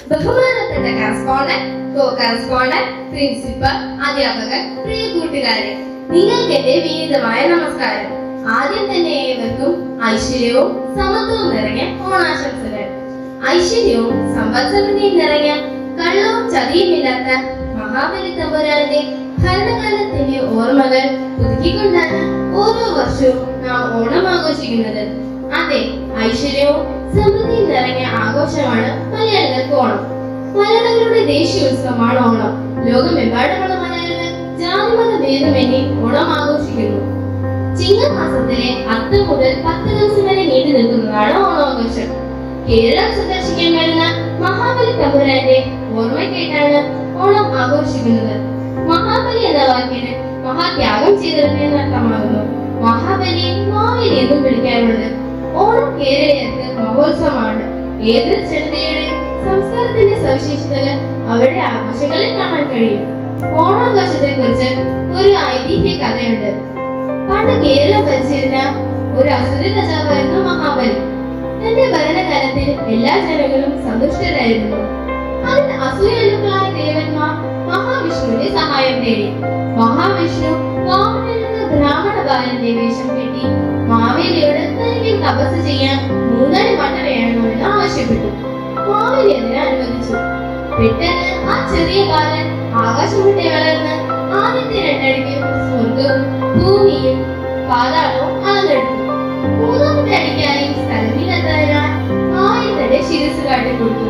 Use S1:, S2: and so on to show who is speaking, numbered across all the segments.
S1: ബഹുമാനപ്പെട്ട കറസ്പോണ്ടന്റ് കോ correspondent principal അധ്യാപകർ പ്രിയ കൂട്ടുകാരെ നിങ്ങൾക്ക് എന്റെ വിനീതമായ നമസ്കാരം ആദ്യം തന്നെ ഏവർക്കും ഐശ്വര്യവും സമത്വവും നിറഞ്ഞ ഓണാശംസകൾ ഐശ്വര്യവും സമ്പദ്സമൃദ്ധിയും നിറഞ്ഞ കള്ളവും ചതിയുമില്ലാത്ത മഹാബലി തമ്പുരാന്റെ ഭരണകാലത്തിന്റെ ഓർമ്മകൾ പുതുക്കിക്കൊണ്ടാണ് ഓരോ വർഷവും നാം ഓണം ആഘോഷിക്കുന്നത് അതെ ഐശ്വര്യവും സമൃദ്ധിയും നിറഞ്ഞ ആഘോഷമാണ് മലയാളികൾക്ക് ഓണം മലയാളികളുടെ ദേശീയോത്സവമാണ് ഓണം ലോകമെമ്പാടുമുള്ള മലയാളികൾ ജാതിമത ഭേദമന്യേ ഓണം ആഘോഷിക്കുന്നു ചിങ്ങമാസത്തിലെ അത്തം മുതൽ പത്ത് ദിവസം വരെ നീണ്ടു നിൽക്കുന്നതാണ് ഓണാഘോഷം കേരളം സന്ദർശിക്കാൻ വരുന്ന മഹാബലി തമ്പുരാന്റെ ഓർമ്മയ്ക്കായിട്ടാണ് ഓണം ആഘോഷിക്കുന്നത് മഹാബലി എന്ന വാക്കിന് മഹാത്യാഗം ചെയ്തവരെന്ന് അർത്ഥമാകുന്നു മഹാബലിയെ മാവേലി എന്നും വിളിക്കാറുണ്ട് ഓണം കേരളീയർക്ക് മഹോത്സവമാണ് ഏതൊരു ജനതയുടെയും സംസ്കാരത്തിന്റെ സവിശേഷതകൾ അവരുടെ ആഘോഷങ്ങളിൽ കാണാൻ കഴിയും ഓണാഘോഷത്തെ കുറിച്ച് ഒരു ഐതിഹ്യ കഥയുണ്ട് പണ്ട് കേരളം ഭരിച്ചിരുന്ന ഒരു അസുര രാജാവായിരുന്നു മഹാബലി തന്റെ ഭരണകാലത്തിൽ എല്ലാ ജനങ്ങളും സന്തുഷ്ടരായിരുന്നു അതിന് അസൂയാലുക്കളായ ദേവന്മാർ മഹാവിഷ്ണുവിന്റെ സഹായം തേടി മഹാവിഷ്ണു വാമനൻ എന്ന ബ്രാഹ്മണ ബാലന്റെ വേഷം കെട്ടി മാവേലിയോട് തനിക്ക് തപസ് ചെയ്യാൻ മൂന്നടി മണ്ണ വേണമെന്ന് ആവശ്യപ്പെട്ടു മാവേലി അതിനെ അനുവദിച്ചു പെട്ടെന്ന് ആ ചെറിയ ബാലൻ ആകാശം വിട്ടേ വളർന്ന് ആദ്യത്തെ രണ്ടടിക്ക് സ്വർഗവും ഭൂമിയും പാതാളവും അളന്നെടുത്തു മൂന്നാമത്തെ അടിക്കായി സ്ഥലമില്ലാത്തതിനാൽ മാവൻ തന്റെ ശിരസ് കാട്ടിക്കൊടുത്തു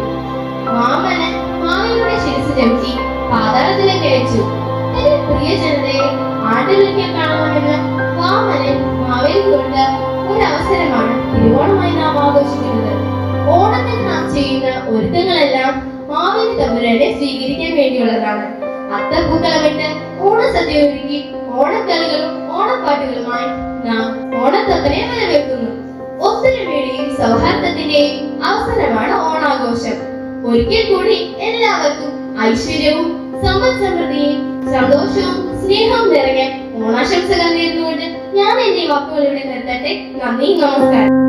S1: മാമന് മാവയുടെ ശിരസ് ചവിട്ടി പാതാളത്തിലേക്ക് അയച്ചു എന്റെ പ്രിയ ജനതയെ ആണ്ടിലൊരിക്കൽ കാണണമെന്ന് വാമനൻ മാവേലി കൊടുത്ത ഒരു അവസരമാണ് തിരുവോണമായി നാം ആഘോഷിക്കുന്നത് ഓണത്തിന് നാം ചെയ്യുന്ന ഒരുക്കങ്ങളെല്ലാം മാവേലി തമ്പുരാനെ സ്വീകരിക്കാൻ വേണ്ടിയുള്ളതാണ് അത്തപ്പൂക്കളമിട്ട് ഓണസദ്യ ഒരുക്കി ഓണക്കളികളും ഓണപ്പാട്ടുകളുമായി നാം ഓണത്തപ്പനെ വരവേൽക്കുന്നു ഒത്തൊരുമയുടെയും സൗഹാർദ്ദത്തിന്റെയും അവസരമാണ് ഓണാഘോഷം ഒരിക്കൽ കൂടി എല്ലാവർക്കും ഐശ്വര്യവും സമ്പദ് സമൃദ്ധിയും സന്തോഷവും സ്നേഹവും നിറഞ്ഞ ഓണാശംസകൾ നേർന്നുകൊണ്ട് ഞാൻ എന്റെ വാക്കുകൾ ഇവിടെ നിർത്തട്ടെ നന്ദി നമസ്കാരം